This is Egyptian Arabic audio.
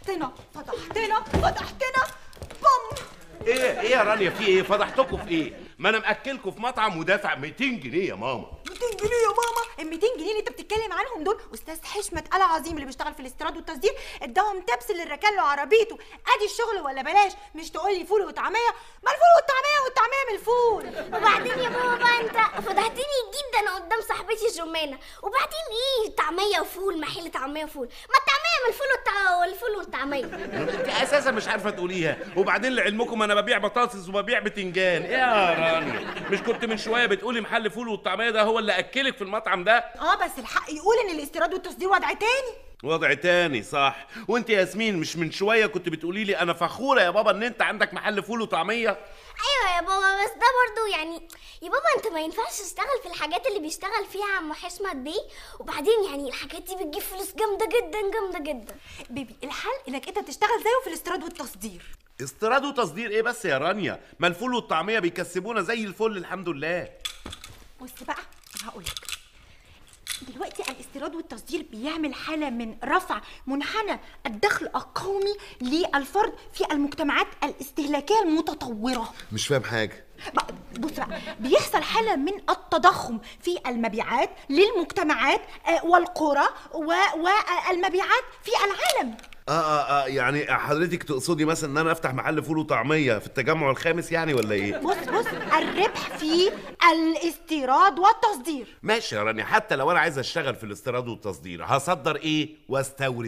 فضحتنا فضحتنا فضحتنا بوم ايه ايه يا رانيا في ايه فضحتكم في ايه ما انا مأكلكم في مطعم ودافع 200 جنيه يا ماما 200 جنيه يا ماما ال 200 جنيه اللي انت بتتكلم عنهم دول استاذ حشمت آل عظيم اللي بيشتغل في الاستيراد والتصدير اداهم تبس اللي ركن له عربيته ادي الشغل ولا بلاش مش تقول لي فول وطعميه ما الفول والطعميه والطعميه من الفول وبعدين يا بابا بقى انت فضحتني جدا قدام صاحبتي جمانة وبعدين ايه طعمية وفول محل طعمية وفول ما الطعمية من الفول والطع... والفول والطعمية انت اساسا مش عارفه تقوليها وبعدين لعلمكم انا ببيع بطاطس وببيع بتنجان ايه يا رانيا مش كنت من شويه بتقولي محل فول والطعميه ده هو اللي اكلك في المطعم ده اه بس الحق يقول ان الاستيراد والتصدير وضع تاني وضع تاني صح وانت يا ياسمين مش من شويه كنت بتقولي لي انا فخوره يا بابا ان انت عندك محل فول وطعميه ايوه يا بابا بس ده برضو يعني يا بابا انت ما ينفعش تشتغل في الحاجات اللي بيشتغل فيها عم حشمت دي وبعدين يعني الحاجات دي بتجيب فلوس جامده جدا جامده جدا بيبي الحل انك انت تشتغل زيه في الاستيراد والتصدير استيراد وتصدير ايه بس يا رانيا ما الفول والطعميه بيكسبونا زي الفل الحمد لله بص بقى هقولك دلوقتي الاستيراد والتصدير بيعمل حالة من رفع منحنى الدخل القومي للفرد في المجتمعات الاستهلاكية المتطورة مش فاهم حاجه بقى بص بقى بيحصل حالة من التضخم في المبيعات للمجتمعات آه، والقرى و- والمبيعات في العالم اه اه اه يعني حضرتك تقصدي مثلا ان انا افتح محل فول وطعميه في التجمع الخامس يعني ولا ايه بص بص الربح في الاستيراد والتصدير ماشي يا رانيا حتى لو انا عايز اشتغل في الاستيراد والتصدير هصدر ايه واستورد